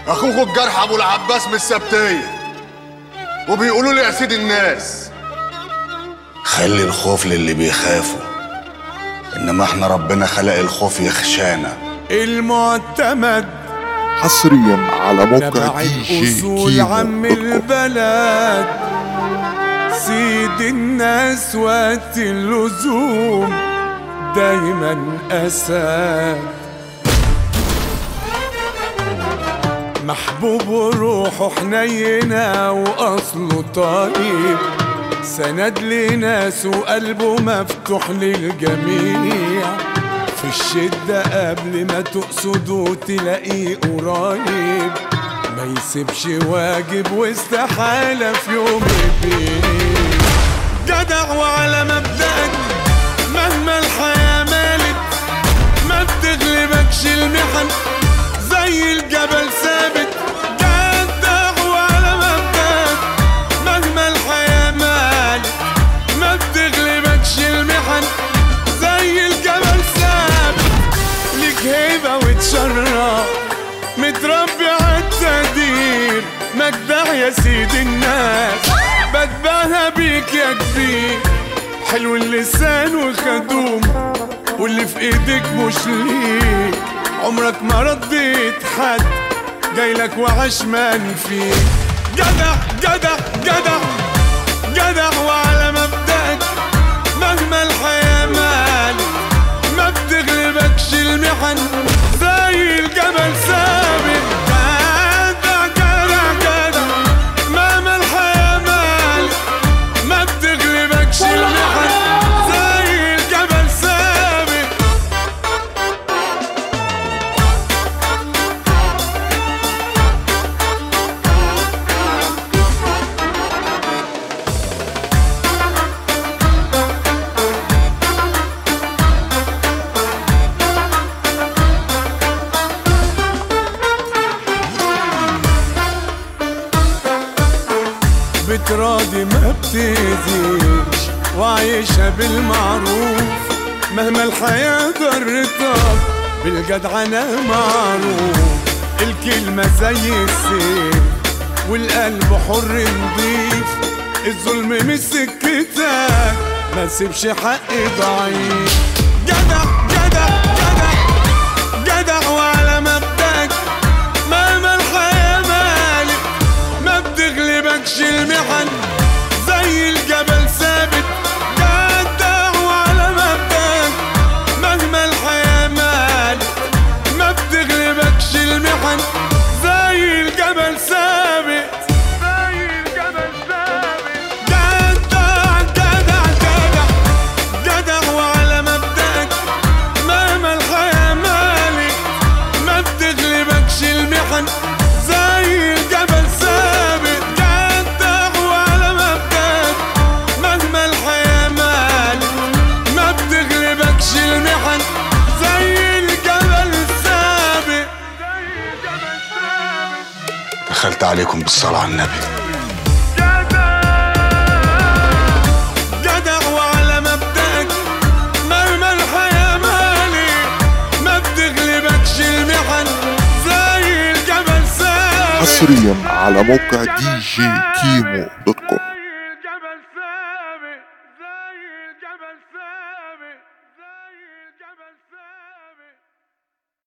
اخوكوا الجرح ابو العباس من السبتيه وبيقولوا لي يا سيد الناس خلي الخوف للي بيخافوا انما احنا ربنا خلق الخوف يخشانا المعتمد حصريا على موقع نبع دي جي الأصول عم كيمو دوت كوم. البلد سيد الناس وقت اللزوم دايما أسد محبوب وروحه حنينة وأصله طيب سند لناس وقلبه مفتوح للجميع في الشدة قبل ما تقصده تلاقيه قريب ما يسيبش واجب واستحالة في يوم يبيع جدع وعلى مبدأك مهما الحياة مالت ما بتغلبكش المحن زي الجبل ثابت جدع وعلى مبدأك مهما الحياة مالت ما بتغلبكش المحن زي الجبل ثابت ليك هيبة وتشرف متربي عالتقدير مجدع يا سيد الناس بتباهى بيك يا كبير حلو اللسان وخدوم واللي في ايدك مش ليك عمرك ما رديت حد جايلك وعشمان فيك جدع جدع جدع جدع وعلى مبدأك مهما الحياة مالك ما بتغلبكش المحن زي الجبل ثابت جدع جدع جدع مهما الحياة مالك ما بتغلبكش المحن زي الجبل ثابت بتراضي ما بتأذيش وعايشة بالمعروف مهما الحياة ضرتك بالجدعنة معروف الكلمة زي السيف والقلب حر نضيف الظلم مش سكتك ما تسيبش حق ضعيف جدع جدع جدع جدع وعلى مبدأك مهما الحياة مالك ما بتغلبكش المحن زي الجبل ثابت جدع وعلى مبدأك مهما الحياة مالك ما بتغلبكش المحن زي الجبل ثابت زي الجبل ثابت جدع جدع جدع جدع وعلى مبدأك مهما الحياة مالك ما بتغلبكش المحن زي الجبل ثابت جدع وعلى مبدأك مهما الحياة مالك ما بتغلبكش المحن زي الجبل ثابت زي الجبل ثابت دخلت عليكم بالصلاة على النبي جدع وعلى مبدأك مهما الحياة مالك ما بتغلبكش المحن زي الجبل ثابت حصريا على موقع دي جي كيمو دوت كوم